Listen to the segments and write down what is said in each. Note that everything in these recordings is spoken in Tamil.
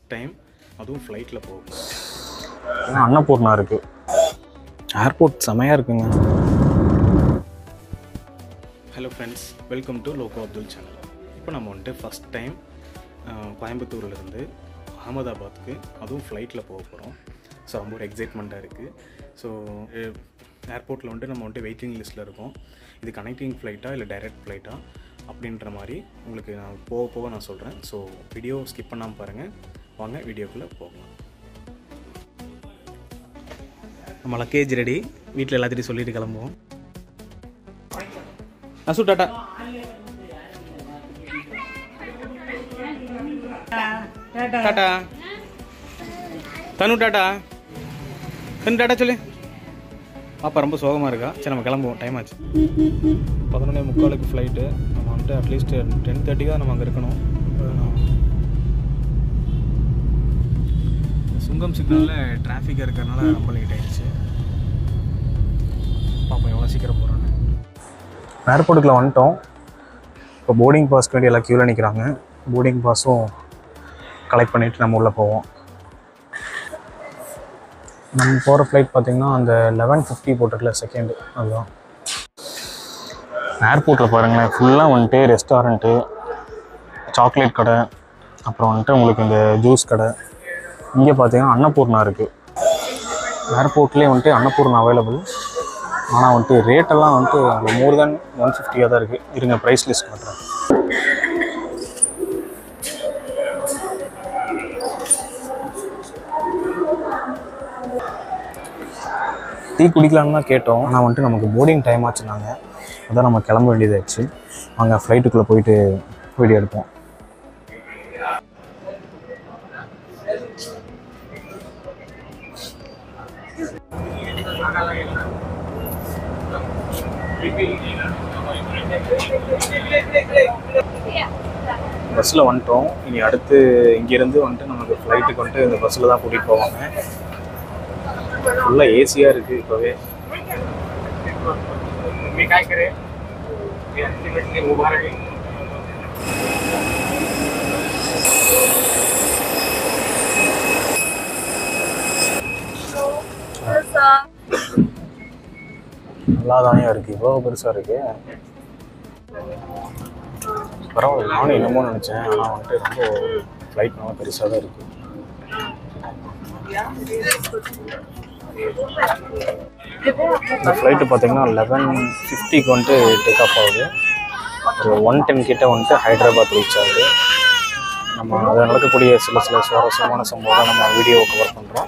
டைம் அதுவும் ஃப்ளைட்டில் போகும் ஏன்னா அன்னபூர்ணா இருக்குது ஏர்போர்ட் செமையாக இருக்குங்க ஹலோ ஃப்ரெண்ட்ஸ் வெல்கம் டு லோகோ அப்துல் சேனல் இப்போ நம்ம வந்துட்டு ஃபஸ்ட் டைம் கோயம்புத்தூர்லேருந்து அகமதாபாத்துக்கு அதுவும் ஃப்ளைட்டில் போக போகிறோம் ஸோ ரொம்ப ஒரு எக்ஸைட்மெண்ட்டாக இருக்குது ஸோ ஏர்போர்ட்டில் வந்துட்டு நம்ம வந்துட்டு வெயிட்டிங் லிஸ்ட்டில் இருக்கோம் இது கனெக்டிங் ஃப்ளைட்டா இல்லை டைரக்ட் ஃப்ளைட்டா அப்படின்ற மாதிரி உங்களுக்கு நான் போக போக நான் சொல்கிறேன் ஸோ வீடியோ ஸ்கிப் பண்ணாமல் பாருங்கள் வாங்க வீடியோக்குள்ளே போகலாம் நம்ம லக்கேஜ் ரெடி வீட்டில் எல்லாத்திட்டையும் சொல்லிட்டு கிளம்புவோம் அசு tata tata Tanu tata Tanu tata சொல்லு பாப்பா ரொம்ப சோகமாக இருக்கா சரி நம்ம கிளம்புவோம் டைம் ஆச்சு பதினொன்னே முக்காலுக்கு ஃப்ளைட்டு நம்ம வந்துட்டு அட்லீஸ்ட் டென் தேர்ட்டிக்கு தான் நம்ம அங்கே இருக்கணும் சுங்கம் சிக்னலில் டிராஃபிக் இருக்கிறதுனால ரொம்ப லேட் ஆயிடுச்சு பாப்போம் எவ்வளோ சீக்கிரம் போகிறோன்னு ஏர்போர்ட்டுக்குள்ள வந்துட்டோம் இப்போ போர்டிங் பாஸ்க்கு வேண்டி எல்லாம் க்யூவில் நிற்கிறாங்க போர்டிங் பாஸும் கலெக்ட் பண்ணிவிட்டு நம்ம உள்ளே போவோம் நம்ம போகிற ஃப்ளைட் பார்த்திங்கன்னா அந்த லெவன் ஃபிஃப்டி போட்டிருக்கல செகண்டு அதுதான் ஏர்போர்ட்டில் பாருங்களேன் ஃபுல்லாக வந்துட்டு ரெஸ்டாரண்ட்டு சாக்லேட் கடை அப்புறம் வந்துட்டு உங்களுக்கு இந்த ஜூஸ் கடை இங்கே பார்த்தீங்கன்னா அன்னபூர்ணா இருக்குது ஏர்போர்ட்லேயே வந்துட்டு அன்னபூர்ணா அவைலபிள் ஆனால் வந்துட்டு ரேட்டெல்லாம் வந்துட்டு அங்கே மோர் தென் ஒன் ஃபிஃப்டியாக தான் இருக்குது இருங்க ப்ரைஸ் லிஸ்ட் காட்டுறேன் டீ குடிக்கலான்னு தான் கேட்டோம் ஆனால் வந்துட்டு நமக்கு போர்டிங் டைம் ஆச்சுனாங்க அதான் நம்ம கிளம்ப வேண்டியதாச்சு அங்கே ஃப்ளைட்டுக்குள்ளே போயிட்டு வீடியோ எடுப்போம் பஸ்ஸில் வந்துட்டோம் இனி அடுத்து இங்கேருந்து வந்துட்டு நமக்கு ஃப்ளைட்டுக்கு வந்துட்டு இந்த பஸ்ஸில் தான் கூட்டிகிட்டு போவாங்க ஃபுல்லாக ஏசியாக இருக்குது இப்போவே நல்லா தானே இருக்குது இவ்வளோ பெருசாக இருக்கு பரவாயில்ல நானும் என்னமோ நினச்சேன் ஆனால் வந்துட்டு ரொம்ப ஃப்ளைட் நல்லா பெருசாக தான் இருக்குது இந்த ஃப்ளைட்டு பார்த்தீங்கன்னா லெவன் ஃபிஃப்டிக்கு வந்துட்டு டேக் ஆஃப் ஆகுது ஒரு ஒன் டென் கிட்ட வந்துட்டு ஹைதராபாத் ரீச் ஆகுது நம்ம அதில் நடக்கக்கூடிய சில சில சுவாரஸ்யமான சம்பவம் நம்ம வீடியோ கவர் பண்ணுறோம்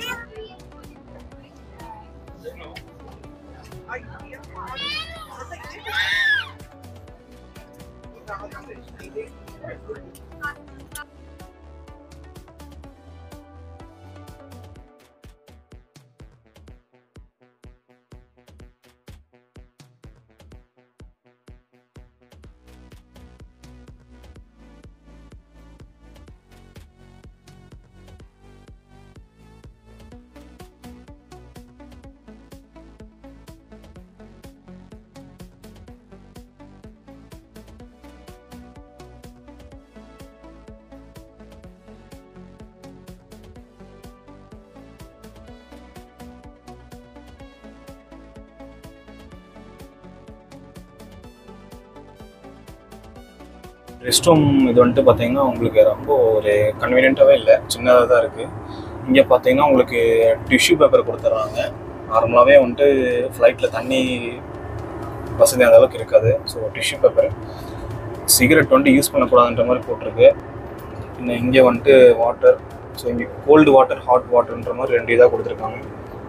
ரெஸ்ட் ரூம் இது வந்துட்டு பார்த்தீங்கன்னா உங்களுக்கு ரொம்ப ஒரு கன்வீனியண்ட்டாகவே இல்லை சின்னதாக தான் இருக்குது இங்கே பார்த்தீங்கன்னா உங்களுக்கு டிஷ்யூ பேப்பர் கொடுத்துட்றாங்க நார்மலாகவே வந்துட்டு ஃப்ளைட்டில் தண்ணி வசதி அந்த அளவுக்கு இருக்காது ஸோ டிஷ்யூ பேப்பர் சிகரெட் வந்துட்டு யூஸ் பண்ணக்கூடாதுன்ற மாதிரி போட்டிருக்கு இன்னும் இங்கே வந்துட்டு வாட்டர் ஸோ இங்கே கோல்டு வாட்டர் ஹாட் வாட்டர்ன்ற மாதிரி ரெண்டு இதாக கொடுத்துருக்காங்க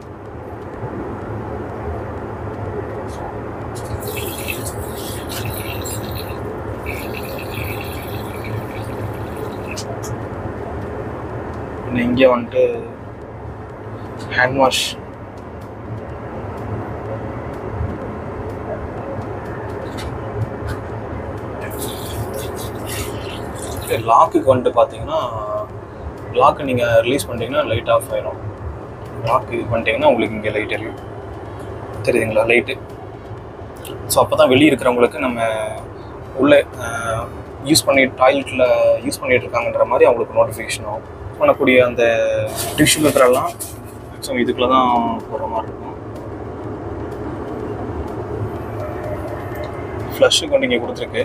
இன்னும் இங்கே வந்துட்டு ஹேண்ட் வாஷ் லாக்குக்கு வந்துட்டு பார்த்தீங்கன்னா லாக்கு நீங்கள் ரிலீஸ் பண்ணிட்டீங்கன்னா லைட் ஆஃப் ஆயிரும் லாக் இது பண்ணிட்டீங்கன்னா உங்களுக்கு இங்கே லைட் எரியும் தெரியுதுங்களா லைட்டு ஸோ அப்போ தான் வெளியே இருக்கிறவங்களுக்கு நம்ம உள்ளே யூஸ் பண்ணி டாய்லெட்டில் யூஸ் பண்ணிட்டு இருக்காங்கன்ற மாதிரி அவங்களுக்கு நோட்டிஃபிகேஷன் ஆகும் ஒர்க் பண்ணக்கூடிய அந்த டிஷ்யூ பேப்பர் எல்லாம் ஸோ இதுக்குள்ள தான் போடுற மாதிரி இருக்கும் ஃப்ளஷ்ஷுக்கு வந்து இங்கே கொடுத்துருக்கு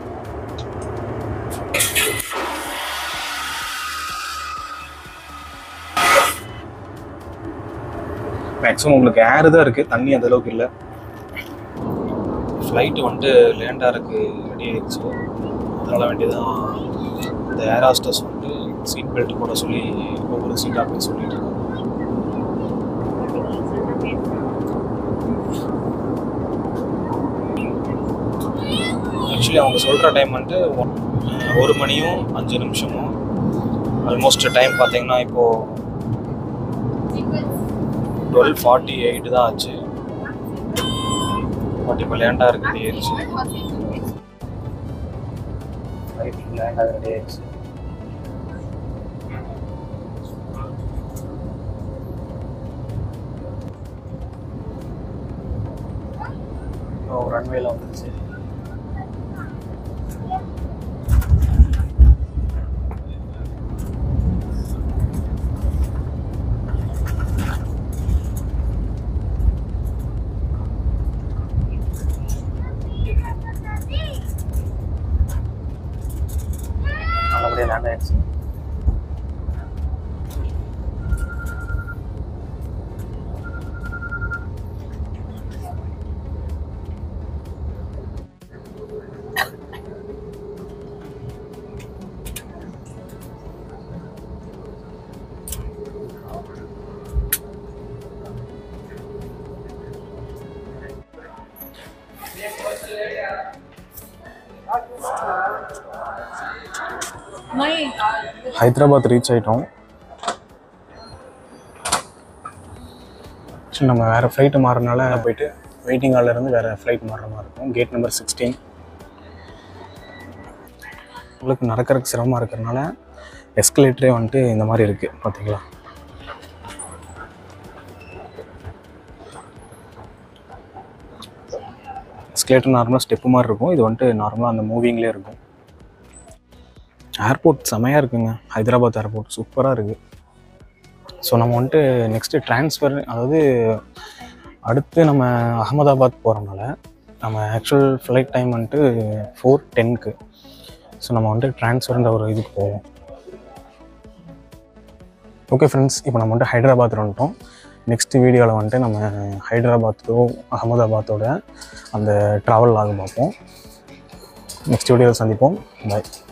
மேக்ஸிமம் உங்களுக்கு ஏர் தான் இருக்குது தண்ணி அந்த அளவுக்கு இல்லை ஃப்ளைட்டு வந்துட்டு லேண்ட் ஆகிறதுக்கு ரெடி ஆயிடுச்சு அதனால் வேண்டியதான் இந்த ஏர் ஹாஸ்டர்ஸ் வந்துட்டு சீட் பெல்ட் போட சொல்லி ஒவ்வொரு சீட்டாக போய் சொல்லிட்டு இருக்காங்க ஆக்சுவலி அவங்க சொல்கிற டைம் வந்துட்டு ஒன்- ஒரு மணியும் அஞ்சு நிமிஷமும் ஆல்மோஸ்ட் டைம் பார்த்தீங்கன்னா இப்போது டுவெல் ஃபார்ட்டி எயிட் தான் ஆச்சு பட் இப்போ லேண்டாக இருக்குது ஏறிச்சு லேண்டாக ரெடி ஆயிடுச்சு ரன்வேல வந்துருச்சு நல்லபடியாக லேண்ட் ஆயிடுச்சு ஹைதராபாத் ரீச் ஆகிட்டோம் சரி நம்ம வேறு ஃப்ளைட்டு மாறனால போயிட்டு வெயிட்டிங் ஹாலில் இருந்து வேறு ஃப்ளைட் மாறுற மாதிரி இருக்கும் கேட் நம்பர் சிக்ஸ்டீன் உங்களுக்கு நடக்கிறதுக்கு சிரமமாக இருக்கிறனால எஸ்கலேட்டரே வந்துட்டு இந்த மாதிரி இருக்குது பார்த்தீங்களா எஸ்கலேட்டர் நார்மலாக ஸ்டெப்பு மாதிரி இருக்கும் இது வந்துட்டு நார்மலாக அந்த மூவிங்லேயே இருக்கும் ஏர்போர்ட் செமையாக இருக்குங்க ஹைதராபாத் ஏர்போர்ட் சூப்பராக இருக்குது ஸோ நம்ம வந்துட்டு நெக்ஸ்ட்டு ட்ரான்ஸ்ஃபர் அதாவது அடுத்து நம்ம அகமதாபாத் போகிறனால நம்ம ஆக்சுவல் ஃப்ளைட் டைம் வந்துட்டு ஃபோர் டென்க்கு ஸோ நம்ம வந்துட்டு ட்ரான்ஸ்ஃபர்ன்ற ஒரு இதுக்கு போவோம் ஓகே ஃப்ரெண்ட்ஸ் இப்போ நம்ம வந்துட்டு ஹைதராபாத் வந்துட்டோம் நெக்ஸ்ட் வீடியோவில் வந்துட்டு நம்ம ஹைதராபாத்தோ அகமதாபாத்தோட அந்த ட்ராவல் ஆக பார்ப்போம் நெக்ஸ்ட் வீடியோவில் சந்திப்போம் பாய்